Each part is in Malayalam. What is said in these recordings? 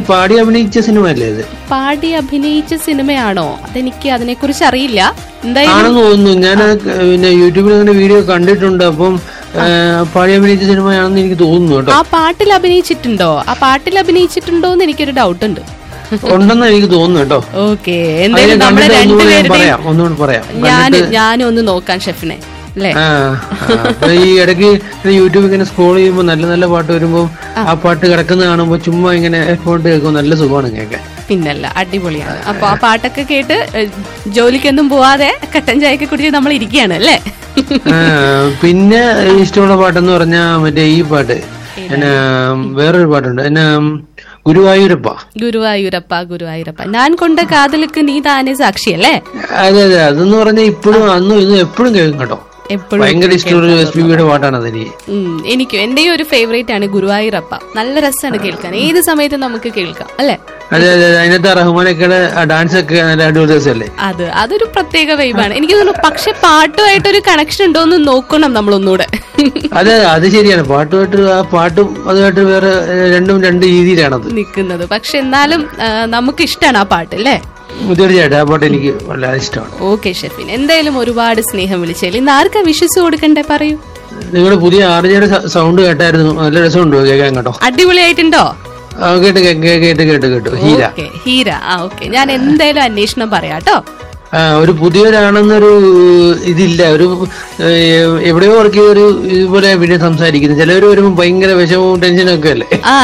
പാടി അഭിനയിച്ച സിനിമ അല്ലേ ഇത് പാടി അഭിനയിച്ച സിനിമയാണോ അതെനിക്ക് അതിനെക്കുറിച്ച് അറിയില്ല എന്തായാലും ആണെന്ന് തോന്നുന്നു ഞാൻ പിന്നെ യൂട്യൂബിൽ അങ്ങനെ വീഡിയോ കണ്ടിട്ടുണ്ട് അപ്പം ആ, പാടി അഭിനയിച്ച സിനിമയാണെന്ന് എനിക്ക് തോന്നുന്നു കേട്ടോ ആ പാട്ടിൽ അഭിനയിച്ചിട്ടുണ്ടോ ആ പാട്ടിൽ അഭിനയിച്ചിട്ടുണ്ടോ എന്ന് എനിക്കൊരു ഡൗട്ട് ഉണ്ട് ഉണ്ടെന്ന് എനിക്ക് തോന്നുന്നു കേട്ടോ ഓക്കെ അത് എന്തായാലും ഞാൻ നമ്മളെ കണ്ടിട്ട് ഒന്നുകൂടി ഞാൻ രണ്ടുപേരുടെയും പറയാം ഒന്നുകൂടി പറയാം ഞാൻ ഞാനും ഒന്ന് നോക്കാം ഷെഫിനെ അല്ലേ ആ ആ, അപ്പൊ ഈ ഇടയ്ക്ക് യൂട്യൂബ് ഇങ്ങനെ സ്ക്രോൾ ചെയ്യുമ്പോൾ നല്ല നല്ല പാട്ട് വരുമ്പോൾ ആ പാട്ട് കിടക്കുന്ന കാണുമ്പോൾ ചുമ്മാ ഇങ്ങനെ എഫോർട്ട് കേൾക്കുമ്പോൾ നല്ല സുഖമാണ് കേൾക്കാൻ പിന്നല്ല അടിപൊളിയാണ് അപ്പൊ ആ പാട്ടൊക്കെ കേട്ട് ഏഹ്, ജോലിക്കൊന്നും പോവാതെ കട്ടൻ ചായയൊക്കെ കുടിച്ച് നമ്മൾ ഇരിക്കുകയാണ് അല്ലേ ആ, പിന്നെ ഇഷ്ടമുള്ള പാട്ടെന്ന് പറഞ്ഞാ മറ്റേ ഈ പാട്ട് എന്നാ വേറൊരു പാട്ടുണ്ട് എന്നാ ഗുരുവായൂരപ്പ ഗുരുവായൂരപ്പ ഗുരുവായൂരപ്പ ഞാൻ കൊണ്ട കാതലുക്ക് നീ താനെ സാക്ഷിയല്ലേ അതെ അതെ അതെന്ന് പറഞ്ഞാൽ ഇപ്പോഴും അന്നും ഇന്നും എപ്പോഴും കേൾക്കും കേട്ടോ എപ്പോഴും ഭയങ്കര ഇഷ്ടമുള്ള എസ് പി ബിയുടെ പാട്ടാണ് അതെനിക്ക് ഉം, എനിക്കും എന്റെയും ഒരു ഫേവറേറ്റ് ആണ് ഗുരുവായൂരപ്പ നല്ല രസമാണ് കേൾക്കാൻ ഏത് സമയത്തും നമുക്ക് കേൾക്കാം അല്ലേ അതെ അതെ അതെ. അതിനകത്ത് റഹ്മാനൊക്കെ ഡാൻസ് ഒക്കെ നല്ല അടിപൊളി രസമല്ലേ അത് അതൊരു പ്രത്യേക വൈബാണ് എനിക്ക് തോന്നുന്നു പക്ഷെ പാട്ടുമായിട്ടൊരു കണക്ഷൻ ഉണ്ടോ എന്ന് നോക്കണം നമ്മൾ ഒന്നുകൂടെ അതെ അതെ അത് ശരിയാണ് പാട്ടുമായിട്ട് ആ പാട്ടും അതുമായിട്ട് വേറെ ഏഹ്, രണ്ടും രണ്ട് രീതിയിലാണത് നിൽക്കുന്നത് പക്ഷെ എന്നാലും ആ, നമുക്ക് ഇഷ്ടമാണ് ആ പാട്ട് അല്ലേ തീർച്ചയായിട്ടും ആ പാട്ട് എനിക്ക് വളരെ ഇഷ്ടമാണ് ഓക്കെ ഷെഫിൻ എന്തായാലും ഒരുപാട് സ്നേഹം വിളിച്ചാൽ ഇന്ന് ആർക്കാ വിശ്വസ് കൊടുക്കണ്ടേ പറയൂ നിങ്ങളുടെ പുതിയ ആർജയുടെ സൗണ്ട് കേട്ടായിരുന്നു നല്ല രസമുണ്ട് കേൾക്കാൻ കേട്ടോ അടിപൊളിയായിട്ടുണ്ടോ ആ, കേട്ട് കേ- കേ- കേട്ട് കേട്ട് കേട്ടു ഹീര ഓക്കെ ഹീര ആ ഓക്കെ ഞാൻ എന്തായാലും അന്വേഷണം പറയാട്ടോ ആ, ഒരു പുതിയൊരാണെന്നൊരു ഇതില്ല ഒരു ഏഹ്, എവിടെയോ വർക്ക് ചെയ്തൊരു ഇതുപോലെ പിന്നെ സംസാരിക്കുന്നത് ചിലവര് വരുമ്പോ ഭയങ്കര വിഷമവും ടെൻഷനും ഒക്കെ അല്ലേ ആ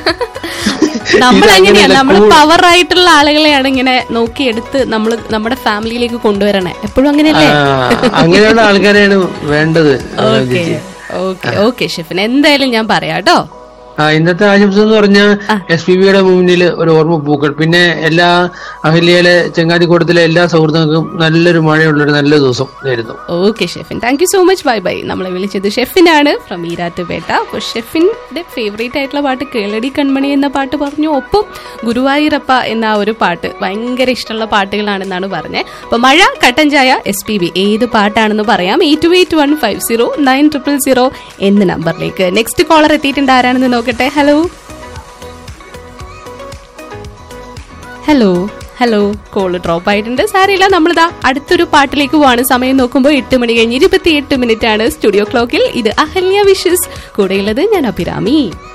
നമ്മൾ ഇത് അങ്ങനെയാ അങ്ങനെയല്ല, നമ്മൾ cool. പവർ ആയിട്ടുള്ള ആളുകളെയാണ് ഇങ്ങനെ നോക്കിയെടുത്ത് നമ്മൾ നമ്മുടെ ഫാമിലിയിലേക്ക് കൊണ്ടുവരണേ എപ്പോഴും ആ, അങ്ങനെയല്ലേ അങ്ങനെയുള്ള ആൾക്കാരെയാണ് വേണ്ടത് ഓക്കെ ഓക്കെ ഓക്കെ ഷെഫിൻ എന്തായാലും ഞാൻ പറയാട്ടോ ആ ഇന്നത്തെ ആശംസ എന്ന് പറഞ്ഞാൽ എസ് പി ബിയുടെ മുന്നിൽ ഒരു ഓർമ്മ പൂക്കൾ പിന്നെ എല്ലാ അഹല്യയിലെ ചെങ്ങാതിക്കൂട്ടത്തിലെ എല്ലാ സൗഹൃദങ്ങൾക്കും നല്ലൊരു മഴയുള്ളൊരു നല്ല ദിവസം നേരുന്നു okay Shefin thank you so much bye bye നമ്മളെ വിളിച്ചത് ഷെഫിനാണ് ഫ്രം ഈരാറ്റുപേട്ട അപ്പോൾ ഷെഫിന്റെ ഫേവറേറ്റ് ആയിട്ടുള്ള പാട്ട് കേളടി കൺമണി എന്ന പാട്ട് പറഞ്ഞു ഒപ്പം ഗുരുവായൂരപ്പ എന്ന ആ ഒരു പാട്ട് ഭയങ്കര ഇഷ്ടമുള്ള പാട്ടുകളാണെന്നാണ് പറഞ്ഞത് അപ്പോൾ മഴ കട്ടൻ ചായ എസ് പി ബി ഏത് പാട്ടാണെന്ന് പറയാം eight two eight one five zero nine triple zero എന്ന നമ്പറിലേക്ക് നെക്സ്റ്റ് കോളർ എത്തിയിട്ടുണ്ട് ആരാണെന്ന് നോക്കട്ടെ hello hello hello call drop ആയിട്ടുണ്ട് സാരില്ല നമ്മളിതാ അടുത്തൊരു പാട്ടിലേക്ക് പോവാണ് സമയം നോക്കുമ്പോൾ എട്ട് മണി കഴിഞ്ഞ് ഇരുപത്തി എട്ട് മിനിറ്റ് ആണ് സ്റ്റുഡിയോ ക്ലോക്കിൽ ഇത് അഹല്യ വിഷസ് കൂടെയുള്ളത് ഞാൻ അഭിരാമി